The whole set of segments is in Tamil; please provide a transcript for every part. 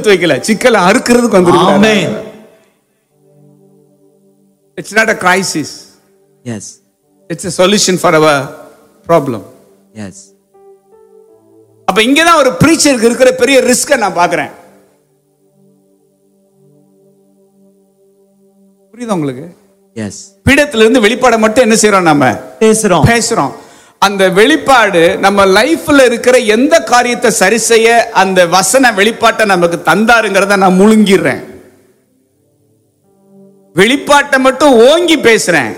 தீர்த்து வைக்கல சிக்கலை அறுக்கிறதுக்கு வந்து Amen. It's not a crisis Yes. It's a solution for our problem Yes. அப்ப இங்கதான் ஒரு ப்ரீச்சருக்கு இருக்கிற பெரிய ரிஸ்க நான் பாக்குறேன் புரியுதா உங்களுக்கு Yes. பீடத்துல இருந்து வெளிப்பாடை மட்டும் என்ன செய்யறோம் நம்ம பேசுறோம் பேசுறோம் அந்த வெளிப்பாடு நம்ம லைஃப்ல இருக்கிற எந்த காரியத்தை சரி செய்ய அந்த வசன வெளிப்பாட்டை நமக்கு தந்தாருங்கிறத நான் முழுங்கிடுறேன் வெளிப்பாட்டை மட்டும் ஓங்கி பேசுறேன்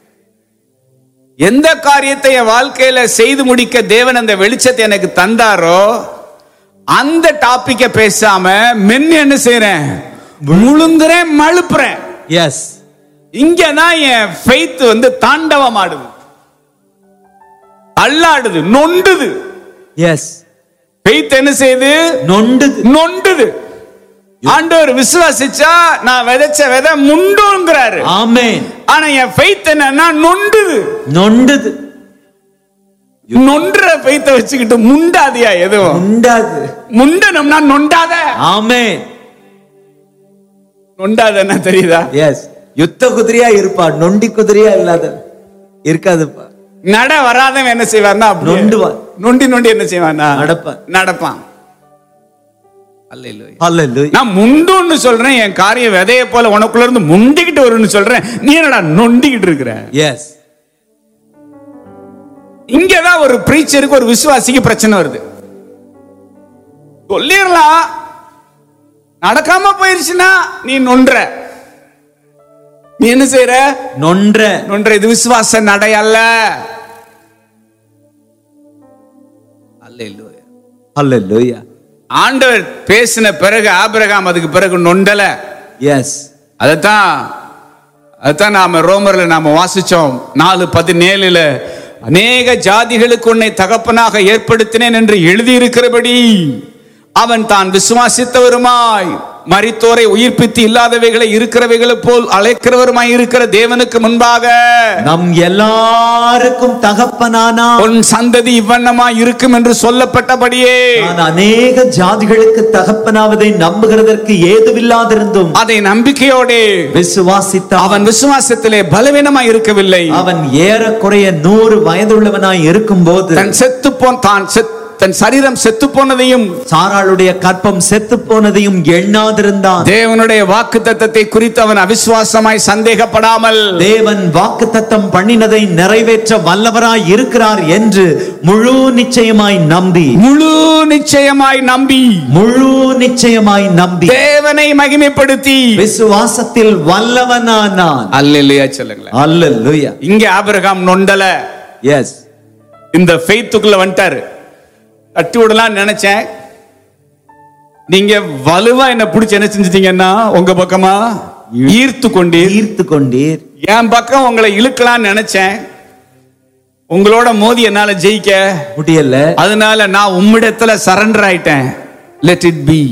எந்த காரியத்தை என் வாழ்க்கையில செய்து முடிக்க தேவன் அந்த வெளிச்சத்தை எனக்கு தந்தாரோ அந்த டாபிக்க பேசாம மென்னு என்ன செய்யறேன் முழுங்குறேன் மழுப்புறேன் எஸ் இங்கதான் என் ஃபெய்த் வந்து தாண்டவம் ஆடுது அல்லாடுது நொண்டுது எஸ் ஃபெய்த் என்ன செய்யுது நொண்டுது நொண்டுது ஆண்டவர் விசுவாசிச்சா நான் விதைச்ச விதை முண்டுங்கிறாரு ஆமென் ஆனா என் ஃபெய்த் என்னன்னா நொண்டுது நொண்டுது நொண்டுற ஃபெய்த்தை வச்சுக்கிட்டு முண்டாதியா எதுவும் உண்டாது முண்டனம்னா நொண்டாத ஆமென் நொண்டாதன்னா தெரியுதா எஸ் யுத்த குதிரையா இருப்பா நொண்டி குதிரையா இல்லாத இருக்காதுப்பா நட வராதவன் என்ன செய்வான்னா அப்படியே நொண்டுவான். நொண்டி நொண்டி என்ன செய்வானா நடப்பான். நடப்பான் அல்லேலூயா ஹalleluya நான் முண்டுன்னு சொல்றேன் என் காரியம் விதைய போல உனக்குள்ள இருந்து முண்டிக்கிட்டு வரும்னு சொல்றேன் நீ என்னடா நொண்டிக்கிட்டு இருக்கிற எஸ் இங்கதான் ஒரு பிரீச்சருக்கு ஒரு விசுவாசிக்கு பிரச்சனை வருது சொல்லிடலாம் நடக்காம போயிருச்சுன்னா நீ நொன்ற நீ என்ன செய்யற நொன்ற நொன்ற இது விசுவாச நடை அல்ல அல்லேலூயா ஹalleluya ஆண்டவர் பேசின பிறகு ஆபிரகாம் அதுக்கு பிறகு நொண்டல எஸ் அதைத்தான் அதைத்தான் நாம ரோமர்ல நாம வாசிச்சோம் நாலு பதினேழுல அநேக ஜாதிகளுக்கு உன்னை தகப்பனாக ஏற்படுத்தினேன் என்று எழுதியிருக்கிறபடி அவன் தான் விசுவாசித்தவருமாய் மரித்தோரை உயிர்ப்பித்து இல்லாதவைகளை இருக்கிறவைகளை போல் அழைக்கிறவருமாய் இருக்கிற தேவனுக்கு முன்பாக நம் எல்லாருக்கும் தகப்பனானா உன் சந்ததி இவ்வண்ணமாய் இருக்கும் என்று சொல்லப்பட்டபடியே நான் அநேக ஜாதிகளுக்கு தகப்பனாவதை நம்புகிறதற்கு ஏதுவில்லாதிருந்தும் அதை நம்பிக்கையோடே விசுவாசித்த அவன் விசுவாசத்திலே பலவீனமாய் இருக்கவில்லை அவன் ஏறக்குறைய நூறு வயதுள்ளவனாய் இருக்கும்போது தன் செத்து போன் தான் செத்- தன் சரீரம் செத்து போனதையும் சாராளுடைய கற்பம் செத்து போனதையும் எண்ணாதிருந்தான் தேவனுடைய வாக்கு தத்தத்தை குறித்து அவன் அவிசுவாசமாய் சந்தேகப்படாமல் தேவன் வாக்குத்தத்தம் பண்ணினதை நிறைவேற்ற வல்லவராய் இருக்கிறார் என்று முழு நிச்சயமாய் நம்பி முழு நிச்சயமாய் நம்பி முழு நிச்சயமாய் நம்பி தேவனை மகிமைப்படுத்தி விசுவாசத்தில் வல்லவனானான் அல்லையா சொல்லுங்களேன் அல்லேலூயா இங்க ஆபிரகாம் நொண்டல எஸ் இந்த ஃபெய்த்துக்குள்ள வந்துட்டாரு தட்டி விடலாம் நினைச்சேன் நீங்க வலுவா என்ன பிடிச்சு என்ன செஞ்சிட்டீங்கன்னா உங்க பக்கமா ஈர்த்து கொண்டீர் ஈர்த்து கொண்டீர் என் பக்கம் உங்களை இழுக்கலாம்னு நினைச்சேன் உங்களோட மோதி என்னால ஜெயிக்க முடியல அதனால நான் உம்மிடத்துல சரண்டர் ஆயிட்டேன் லெட் இட் பி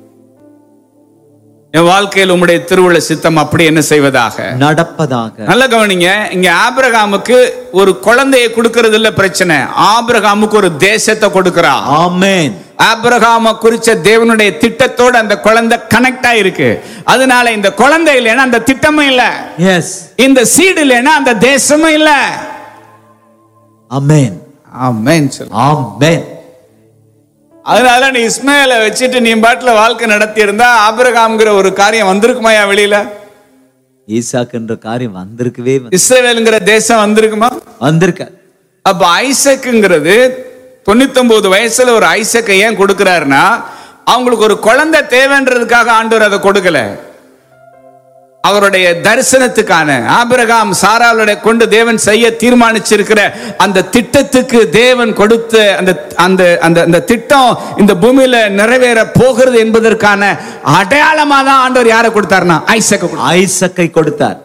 என் வாழ்க்கையில் உம்முடைய திருவுள்ள சித்தம் அப்படி என்ன செய்வதாக நடப்பதாக நல்ல கவனிங்க இங்க ஆபிரகாமுக்கு ஒரு குழந்தையை கொடுக்கறது இல்ல பிரச்சனை ஆபிரகாமுக்கு ஒரு தேசத்தை கொடுக்கிறா ஆமென் ஆபிரகாம குறிச்ச தேவனுடைய திட்டத்தோட அந்த குழந்தை கனெக்ட் ஆயிருக்கு அதனால இந்த குழந்தை இல்லைன்னா அந்த திட்டமும் இல்ல எஸ் இந்த சீடு இல்லைன்னா அந்த தேசமும் இல்ல ஆமென் ஆமென் சொல்லு ஆமென் அதனால நீ இஸ்மாயில வச்சுட்டு நீ பாட்டுல வாழ்க்கை நடத்தி இருந்தா ஆபிரகாம்ங்கிற ஒரு காரியம் வந்திருக்குமாயா வெளியில ஈசாக்குன்ற காரியம் வந்திருக்கவே வந்து- இஸ்ரேவேலுங்கிற தேசம் வந்திருக்குமா வந்திருக்க அப்ப ஐசக்குங்கிறது தொண்ணூத்தொன்பது வயசுல ஒரு ஐசக்கை ஏன் கொடுக்கிறாருன்னா அவங்களுக்கு ஒரு குழந்தை தேவைன்றதுக்காக ஆண்டவர் அதை கொடுக்கல அவருடைய தரிசனத்துக்கான ஆபிரகாம் சாராளுடைய கொண்டு தேவன் செய்ய தீர்மானிச்சிருக்கிற அந்த திட்டத்துக்கு தேவன் கொடுத்த அந்த அந்த அந்த அந்த திட்டம் இந்த பூமியில நிறைவேற போகிறது என்பதற்கான அடையாளமா தான் ஆண்டவர் யாரை கொடுத்தாருன்னா ஐசக்க ஐசக்கை கொடுத்தார்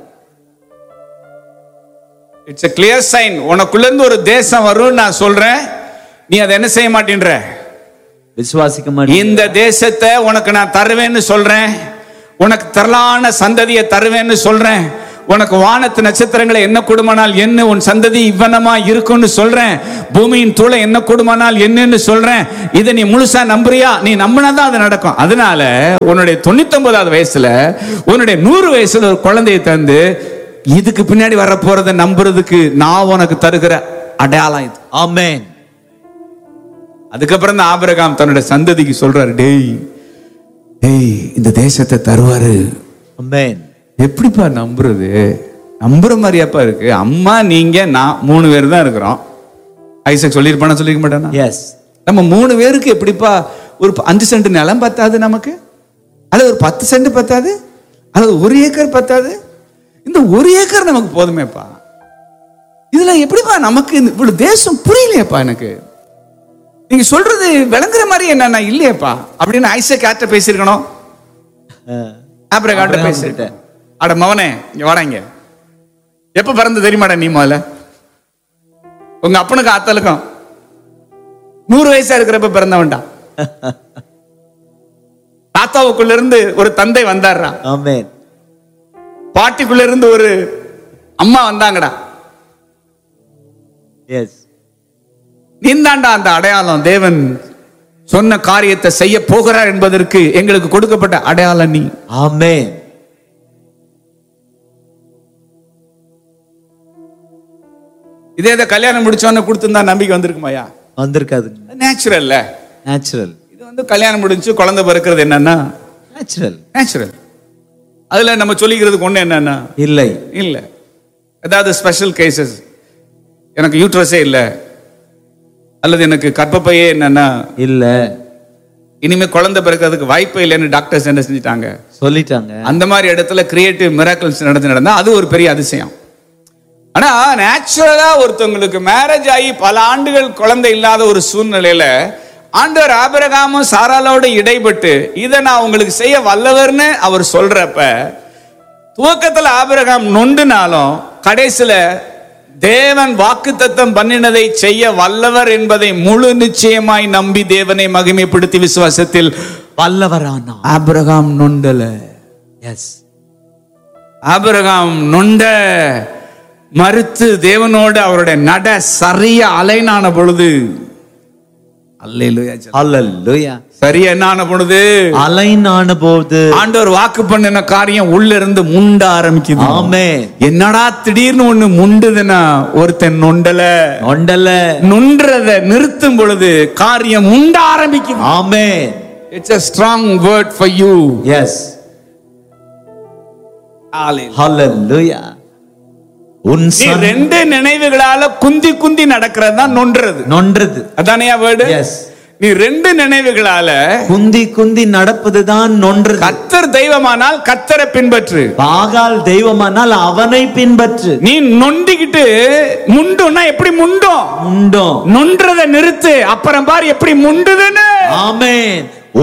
இட்ஸ் a clear சைன் உனக்குள்ள இருந்து ஒரு தேசம் வரும்னு நான் சொல்றேன் நீ அதை என்ன செய்ய மாட்டேன்ற விசுவாசிக்க மாட்டேன் இந்த தேசத்தை உனக்கு நான் தருவேன்னு சொல்றேன் உனக்கு திரளான சந்ததியை தருவேன்னு சொல்றேன் உனக்கு வானத்து நட்சத்திரங்களை என்ன கொடுமானால் என்ன உன் சந்ததி இவ்வனமா இருக்கும்னு சொல்றேன் பூமியின் தூளை என்ன கொடுமானால் என்னன்னு சொல்றேன் இதை நீ முழுசா நம்புறியா நீ நம்பினாதான் அது நடக்கும் அதனால உன்னுடைய தொண்ணூத்தொன்பதாவது வயசுல உன்னுடைய நூறு வயசுல ஒரு குழந்தையை தந்து இதுக்கு பின்னாடி வர போறதை நம்புறதுக்கு நான் உனக்கு தருகிற அடையாளம் இது ஆமென் அதுக்கப்புறம் தான் ஆபிரகாம் தன்னுடைய சந்ததிக்கு சொல்றாரு டேய் டேய் இந்த தேசத்தை தருவாரு ஆமென் எப்படிப்பா நம்புறது நம்புற மாதிரியாப்பா இருக்கு அம்மா நீங்க நான் மூணு பேர் தான் இருக்கிறோம் ஐசக் சொல்லியிருப்பானா சொல்லிக்க மாட்டானா எஸ் நம்ம மூணு பேருக்கு எப்படிப்பா ஒரு ப- அஞ்சு சென்ட் நிலம் பத்தாது நமக்கு அல்லது ஒரு பத்து சென்ட் பத்தாது அல்லது ஒரு ஏக்கர் பத்தாது இந்த ஒரு ஏக்கர் நமக்கு போதுமேப்பா இதுல எப்படிப்பா நமக்கு இந்த இவ்வளவு தேசம் புரியலையேப்பா எனக்கு நீங்க சொல்றது விளங்குற மாதிரி என்ன இல்லையேப்பா அப்படின்னு ஐசக் யார்கிட்ட பேசியிருக்கணும் அப்புறம் காட்ட ஆபிரகாம் பேசிட்டேன் அட மவனே இங்க வாடாங்க எப்ப பிறந்து தெரியுமாடா நீ முதல்ல உங்க அப்பனுக்கும் அத்தலுக்கும் நூறு வயசா இருக்கிறப்ப பிறந்தவன்டா தாத்தாவுக்குள்ள இருந்து ஒரு தந்தை வந்தாருடா ஆமென் பாட்டிக்குள்ள இருந்து ஒரு அம்மா வந்தாங்கடா எஸ் நீந்தாண்டா அந்த அடையாளம் தேவன் சொன்ன காரியத்தை செய்ய போகிறார் என்பதற்கு எங்களுக்கு கொடுக்கப்பட்ட அடையாளம் நீ ஆமென் இதே இதை கல்யாணம் முடிச்சோன்னு கொடுத்துருந்தா நம்பிக்கை வந்திருக்குமாயா வந்திருக்காதுங்க நேச்சுரல்ல நேச்சுரல் இது வந்து கல்யாணம் முடிஞ்சு குழந்தை பிறக்கிறது என்னன்னா நேச்சுரல் நேச்சுரல் அதுல நம்ம சொல்லிக்கிறதுக்கு ஒண்ணு என்னன்னா இல்லை இல்ல ஏதாவது ஸ்பெஷல் கேசஸ் எனக்கு யூட்ரஸே இல்ல அல்லது எனக்கு கர்ப்பப்பையே என்னன்னா இல்ல இனிமே குழந்தை பிறக்கிறதுக்கு வாய்ப்பே இல்லைன்னு டாக்டர்ஸ் என்ன செஞ்சுட்டாங்க சொல்லிட்டாங்க அந்த மாதிரி இடத்துல கிரியேட்டிவ் மிராக்கிள்ஸ் நடந்து நடந்தா அது ஒரு பெரிய அதிசயம் ஆனா நேச்சுரலா ஒருத்தவங்களுக்கு மேரேஜ் ஆகி பல ஆண்டுகள் குழந்தை இல்லாத ஒரு சூழ்நிலையில ஆண்டவர் ஆபிரகாமும் சாராளோட இடைப்பட்டு இதை நான் உங்களுக்கு செய்ய வல்லவர்னு அவர் சொல்றப்ப துவக்கத்துல ஆபிரகாம் நொண்டுனாலும் கடைசியில தேவன் வாக்குத்தத்தம் பண்ணினதை செய்ய வல்லவர் என்பதை முழு நிச்சயமாய் நம்பி தேவனை மகிமைப்படுத்தி விசுவாசத்தில் வல்லவரானா ஆபிரகாம் நொண்டல எஸ் ஆபிரகாம் நொண்ட மறுத்து தேவனோடு அவருடைய நட சரிய அலைனான பொழுது அல்லேலூயா சொல்லுங்க. அல்லேலூயா சரியா என்னான பொழுது அலைனான போது ஆண்டவர் வாக்கு பண்ணின காரியம் உள்ள இருந்து முண்ட ஆரம்பிக்குது ஆமென் என்னடா திடீர்னு ஒண்ணு முண்டுதுன்னா ஒருத்தன் நொண்டல ஒண்டல நொன்றத நிறுத்தும் பொழுது காரியம் முண்ட ஆரம்பிக்குது amen it's a strong word for you yes Hallelujah. ஹalleluya உன் நீ சன் ரெண்டு நினைவுகளால குந்தி குந்தி நடக்கிறது தான் நொன்றது நொன்றது அதானையா வேர்டு எஸ் நீ ரெண்டு நினைவுகளால குந்தி குந்தி நடப்பதுதான் நொன்றது கத்தர் தெய்வமானால் கத்தரை பின்பற்று பாகால் தெய்வமானால் அவனை பின்பற்று நீ நொண்டிக்கிட்டு முண்டுன்னா எப்படி முண்டும் உண்டோ நொன்றத நிறுத்து அப்புறம் பாரு எப்படி முண்டுதுன்னு ஆமென்